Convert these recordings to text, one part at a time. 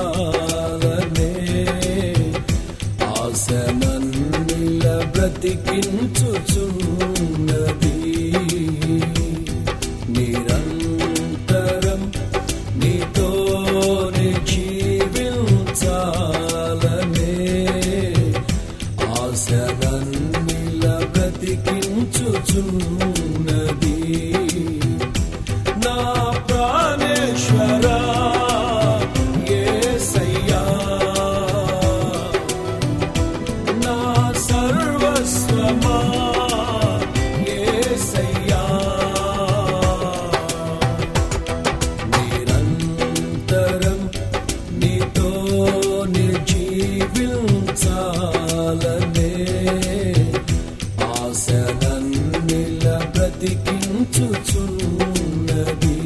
ఆశనన్నిల బ్రతికించుచున్నది నిరంతరం నీతోనే జీవించాలనే ఆశనన్నిల బ్రతికించుచున్నది నా ప్రాణేశ్వరా యేసయ్యా నా సర్వస్వమా యేసయ్యా నిరంతరం నీతోనే జీవించాలనే ఆశనన్నిల బ్రతికించుచున్నది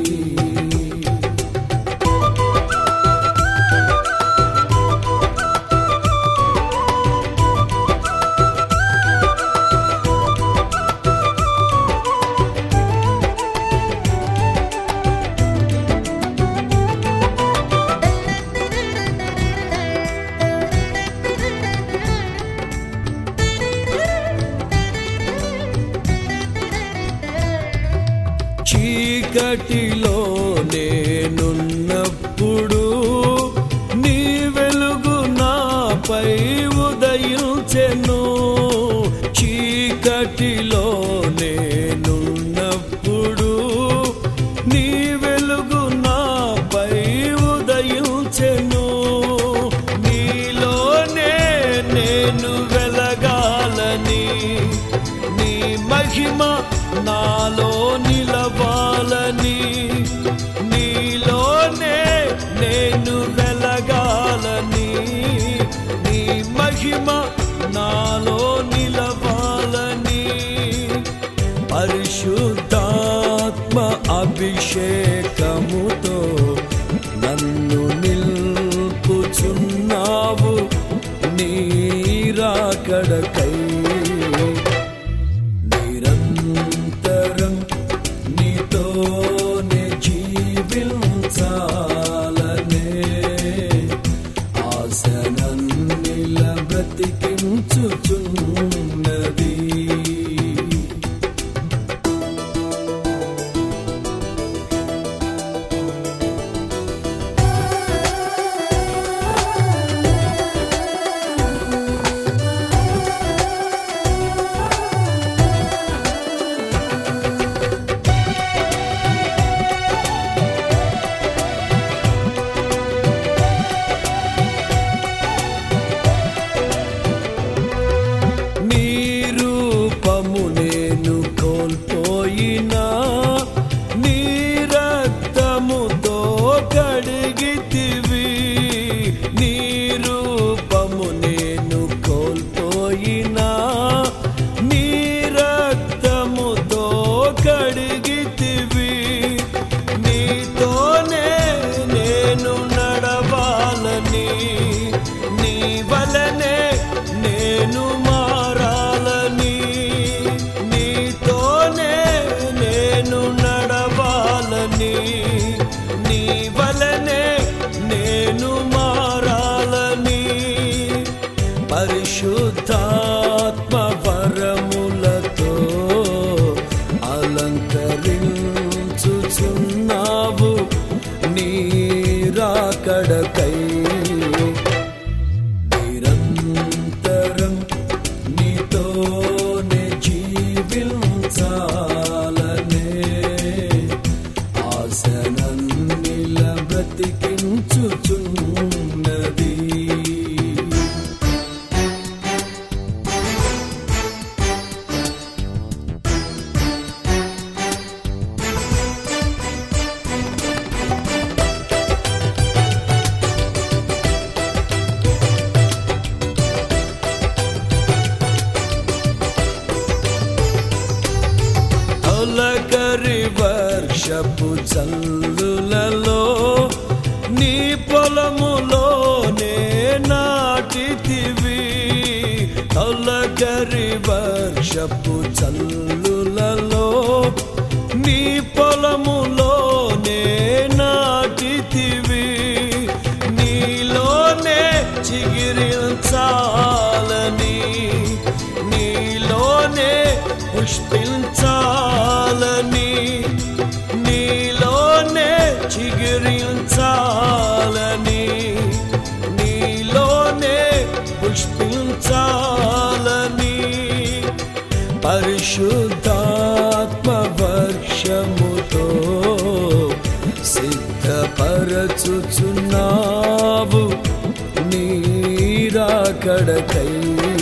చీకటిలో నేనున్నప్పుడు నీ వెలుగు నాపై ఉదయించెను చీకటిలో నేనున్నప్పుడు నీ వెలుగు నాపై ఉదయించెను నీలోనే నేను వెలగాలని నీ మహిమ నాలో నిలవాలని నీలోనే నేను వెలగాలని నీ మహిమ నాలో నిలవాలని పరిశుద్ధాత్మ అభిషేకముతో నన్ను నిల్పుచున్నావు నీరాకడకై నిరంతరం నీతోనే జీవించాలనే ఆశనన్నిల బ్రతికించుచున్నది నీ రూపము నేను కోల్పోయినా నీ రక్తముతో కడిగితివి నీ రూపము నేను కోల్పోయినా నీ రక్తముతో కడిగితివి నీతోనే నేను నడవాలని నీ వలనే నేను మారాలని నీతోనే నేను నడవాలని నీ వలనే నేను మారాలని పరిశుద్ధాత్మ వరములతో అలంకరించుచున్నావు నీరాకడకై నిరంతరం నీతోనే జీవించాలనే ఆశనన్నిల బ్రతికించుచున్నది తొలకరి వర్షపు చల్లులలో నీ పొలములోనే నాటితివి తొలకరి వర్షపు చల్లులలో నీ పొలములోనే నాటితివి నీ పుష్పించాలని పరిశుద్ధాత్మ వర్షముతో సిద్ధపరచుచున్నావు నీరాకడకై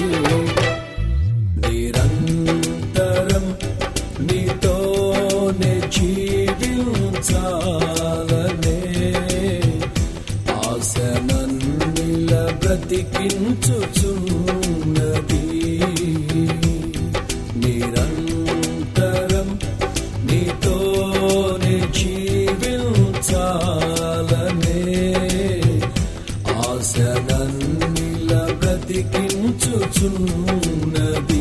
నిరంతరం నీతోనే జీవించాలనే ఆశనన్నిల బ్రతికించుచున్నది నిరంతరం నీతోనే జీవించాలనే ఆశనన్నిల బ్రతికించుచున్నది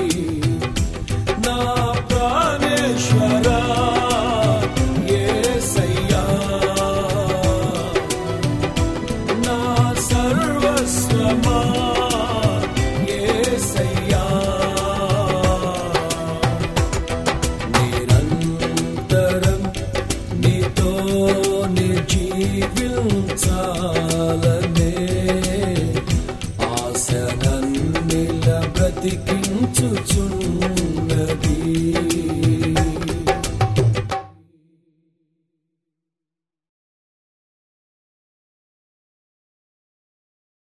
నా ప్రాణేశ్వరా యేసయ్యా నా సర్వస్వమా యేసయ్యా నిరంతరం నీతోనే జీవించాలనే ఆశనన్నిల బ్రతికించుచు